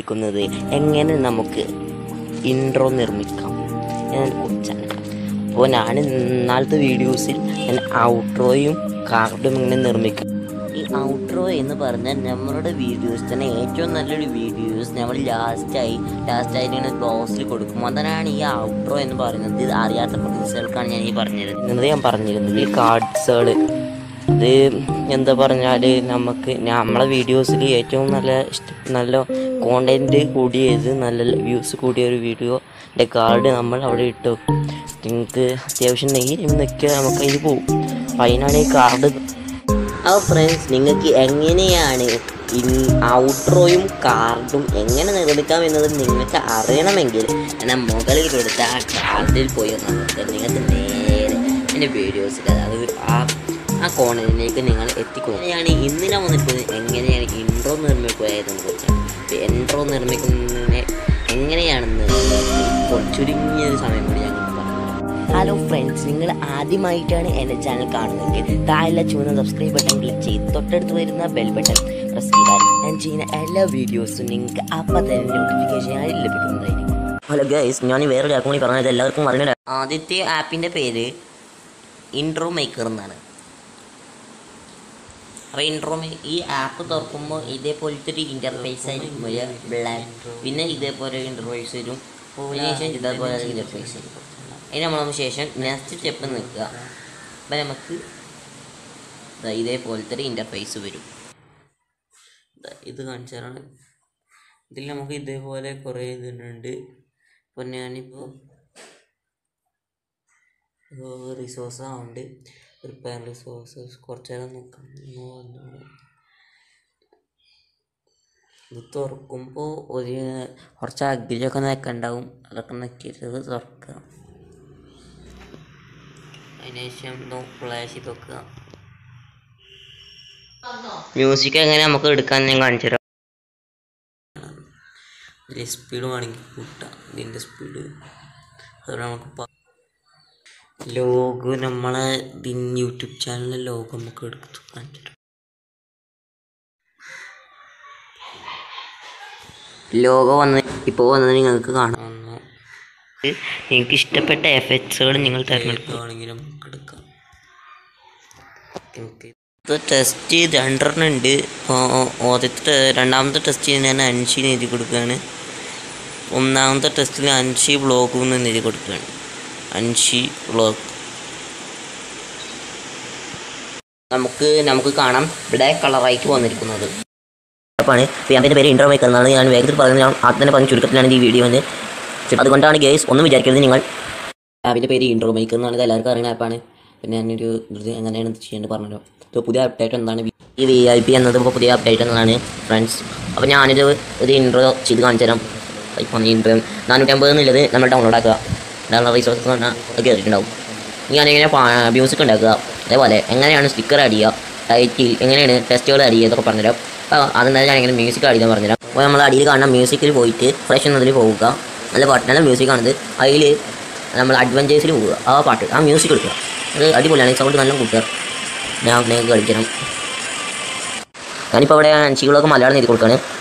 വന്നിരിക്കുന്നത് എങ്ങനെ നമുക്ക് ഇൻട്രോ നിർമ്മിക്കാം എന്നതിനെ കുറിച്ചാണ് അപ്പോൾ ഞാൻ ഇന്നാളത്തെ വീഡിയോസിൽ ഞാൻ ഔട്ട്രോയും കാർഡും ഇങ്ങനെ നിർമ്മിക്കാം ഈ ഔട്ട്രോ എന്ന് പറഞ്ഞാൽ നമ്മളുടെ വീഡിയോസ് തന്നെ ഏറ്റവും നല്ലൊരു വീഡിയോസ് നമ്മൾ ലാസ്റ്റായി ലാസ്റ്റായിട്ട് ഇങ്ങനെ ക്ലോസിൽ കൊടുക്കും അതാണ് ഈ ഔട്ട്രോ എന്ന് പറയുന്നത് ഇത് അറിയാത്ത പ്രൊഡ്യൂസർക്കാണ് ഞാൻ ഈ പറഞ്ഞിരുന്നത് ഞാൻ പറഞ്ഞിരുന്നത് ഈ കാർഡ്സുകൾ ഇത് എന്താ പറഞ്ഞാൽ നമുക്ക് നമ്മളെ വീഡിയോസിൽ ഏറ്റവും നല്ല ഇഷ്ട നല്ല കോണ്ടൻറ്റ് കൂടിയത് നല്ല വ്യൂസ് കൂടിയ ഒരു വീഡിയോൻ്റെ കാർഡ് നമ്മൾ അവിടെ ഇട്ട് വെക്കും നിങ്ങൾക്ക് അത്യാവശ്യം നെയ്യ് എന്നൊക്കെ നമുക്ക് അതിന് പോകും അപ്പം അതിനാണ് ഈ കാർഡ് അപ്പോൾ ഫ്രണ്ട്സ് നിങ്ങൾക്ക് എങ്ങനെയാണ് ഔട്ട്രോയും കാർഡും എങ്ങനെ നിർമ്മിക്കാം എന്നത് നിങ്ങൾക്ക് അറിയണമെങ്കിൽ എന്നാൽ മുകളിൽ കൊടുത്ത ആ കാർഡിൽ പോയി നമുക്ക് നിങ്ങൾക്ക് നേരെ എൻ്റെ വീഡിയോസിൽ അതായത് ആ ആ കോണലിലേക്ക് നിങ്ങൾ എത്തിക്കുക അങ്ങനെയാണ് ഇന്ന് ഞാൻ വന്നിരിക്കുന്നത് എങ്ങനെയാണ് ഇൻട്രോ നിർമ്മിക്കുക എന്നതിനെ കുറിച്ചാണ് അപ്പോൾ ഇൻട്രോ നിർമ്മിക്കുന്നതിനെ എങ്ങനെയാണെന്ന് ഇപ്പോൾ ചുരുങ്ങിയൊരു സമയം കൂടി ഞങ്ങൾക്ക് പറഞ്ഞു ഹലോ ഫ്രണ്ട്സ് നിങ്ങൾ ആദ്യമായിട്ടാണ് എൻ്റെ ചാനൽ കാണുന്നതെങ്കിൽ താഴെ ചുവന്ന സബ്സ്ക്രൈബ് ബട്ടൺ ക്ലിക്ക് ചെയ്ത് തൊട്ടടുത്ത് വരുന്ന ബെൽ ബട്ടൺ പ്രസ് ചെയ്താൽ ഞാൻ ചെയ്യുന്ന എല്ലാ വീഡിയോസും നിങ്ങൾക്ക് അപ്പം തന്നെ നോട്ടിഫിക്കേഷനായി ലഭിക്കുന്നതായിരിക്കും ഹലോ ഗൈസ് ഞാൻ വേറൊരു ആപ്പ് കൂടി പറഞ്ഞത് എല്ലാവർക്കും അറിഞ്ഞ ആദ്യത്തെ ആപ്പിൻ്റെ പേര് ഇൻട്രോ മേക്കർ എന്നാണ് അപ്പോൾ ഇൻട്രോ ഈ ആപ്പ് തുറക്കുമ്പോൾ ഇതേപോലത്തെ ഒരു ഇൻ്റർഫേസ് ആയിരിക്കും വരിക ബ്ലാക്ക് പിന്നെ ഇതേപോലെ ഇൻ്റർഫേസ് വരും അതിന് ശേഷം ഇതേപോലെ ഇൻ്റർഫേസ് വരും അതിന് നമ്മൾ ശേഷം നെക്സ്റ്റ് സ്റ്റെപ്പ് നിൽക്കുക അപ്പം നമുക്ക് ദാ ഇതേപോലത്തെ ഒരു ഇൻ്റർഫേസ് വരും ദാ ഇത് കാണിച്ചാലാണ് ഇതിൽ നമുക്ക് ഇതേപോലെ കുറേ ഇതുണ്ട് ഇപ്പോൾ ഞാനിപ്പോൾ റിസോഴ്സ് ആവുന്നുണ്ട് റിപ്പയർ റിസോഴ്സസ് കുറച്ച് നേരം നോക്കാം ഇത് തുറക്കുമ്പോൾ ഒരു കുറച്ച് അഗ്രിയൊക്കെ നിൽക്കണ്ടാവും അതൊക്കെ നക്കിയിട്ട് തുറക്കുക അതിനുശേഷം ഫ്ലാഷ് ചെയ്ത് വെക്കുക മ്യൂസിക് എങ്ങനെ നമുക്ക് എടുക്കാൻ ഞാൻ കാണിച്ചു തരാം ഇതിൻ്റെ സ്പീഡ് വേണമെങ്കിൽ കൂട്ടാം ഇതിൻ്റെ സ്പീഡ് അതുകൊണ്ട് നമുക്ക് ലോഗോ നമ്മളെ യൂട്യൂബ് ചാനലിലെ ലോഗോ നമുക്ക് എടുത്ത് കാണിച്ചിട്ട് ലോഗോ വന്ന് ഇപ്പോൾ വന്നത് നിങ്ങൾക്ക് കാണാവുന്ന നിങ്ങൾക്ക് ഇഷ്ടപ്പെട്ട എഫക്ട്സുകൾ നിങ്ങൾ തിരഞ്ഞെടുക്കുകയാണെങ്കിൽ നമുക്ക് എടുക്കാം ഇത് ടെസ്റ്റ് രണ്ടെണ്ണം ഉണ്ട് ആദ്യത്തെ രണ്ടാമത്തെ ടെസ്റ്റ് ഞാൻ അൻഷിന് എഴുതി കൊടുക്കുകയാണ് ഒന്നാമത്തെ ടെസ്റ്റിൽ അൻഷി ബ്ലോഗിൽ നിന്ന് എഴുതി കൊടുക്കുകയാണ് അൻഷി വ്ളോഗ് നമുക്ക് നമുക്ക് കാണാം ബ്ലാക്ക് കളറായിട്ട് വന്നിരിക്കുന്നത് അപ്പാണ് അപ്പോൾ എൻ്റെ പേര് ഇൻട്രോ മേക്കർ എന്നാണ് ഞാൻ വേഗത്തിൽ പറയുന്നത് ഞാൻ ആദ്യം തന്നെ പറഞ്ഞ ചുരുക്കത്തിലാണ് ഈ വീഡിയോ എന്ന് അതുകൊണ്ടാണ് ഗേസ് ഒന്നും വിചാരിക്കരുത് നിങ്ങൾ ആപ്പിൻ്റെ പേര് ഇൻട്രോ മേക്കർ എന്നാണ് ഇത് എല്ലാവർക്കും അറിയുന്ന ആപ്പാണ് പിന്നെ ഞാനൊരു ഇത് എങ്ങനെയാണ് ഇത് ചെയ്യേണ്ടത് പറഞ്ഞല്ലോ ഇപ്പോൾ പുതിയ അപ്ഡേറ്റ് എന്താണ് ഈ വി ഐ പി എന്നത് ഇപ്പോൾ പുതിയ അപ്ഡേറ്റ് എന്നതാണ് ഫ്രണ്ട്സ് അപ്പോൾ ഞാനിത് ഒരു ഇൻട്രോ ചെയ്ത് കാണിച്ചു തരാം ഇപ്പം ഇൻട്രോ നാനൂറ്റമ്പത് എന്നുള്ളത് നമ്മൾ ഡൗൺലോഡ് ആക്കുക ഡൗൺലോഡ് റിസോഴ്സസ് പറഞ്ഞാൽ അത് കയറിയിട്ടുണ്ടാവും ഞാനിങ്ങനെ മ്യൂസിക് ഉണ്ടാക്കുക അതേപോലെ എങ്ങനെയാണ് സ്റ്റിക്കർ ആഡ് ചെയ്യുക ടൈറ്റിൽ എങ്ങനെയാണ് ടെസ്റ്റുകൾ ആഡ് ചെയ്യുക എന്നൊക്കെ പറഞ്ഞുതരാം അപ്പോൾ അതെന്തായാലും ഞാൻ ഇങ്ങനെ മ്യൂസിക് ആഡ് ചെയ്യാൻ പറഞ്ഞുതരാം അപ്പോൾ നമ്മൾ അടിയിൽ കാണുന്ന മ്യൂസിക്കിൽ പോയിട്ട് ഫ്രഷ് എന്നതിൽ പോവുക നല്ല പാട്ട് നല്ല മ്യൂസിക്കാണിത് അതിൽ നമ്മൾ അഡ്വഞ്ചേഴ്സിൽ പോവുക ആ പാട്ട് ആ മ്യൂസിക് എടുക്കുക അത് അടിപൊളിയാണ് സൗണ്ട് നല്ല കൂട്ടുക ഞാൻ നിങ്ങൾക്ക് കളിക്കണം ഞാനിപ്പോൾ അവിടെ അൻഷികളൊക്കെ മലയാളം എഴുതി കൊടുക്കുകയാണ്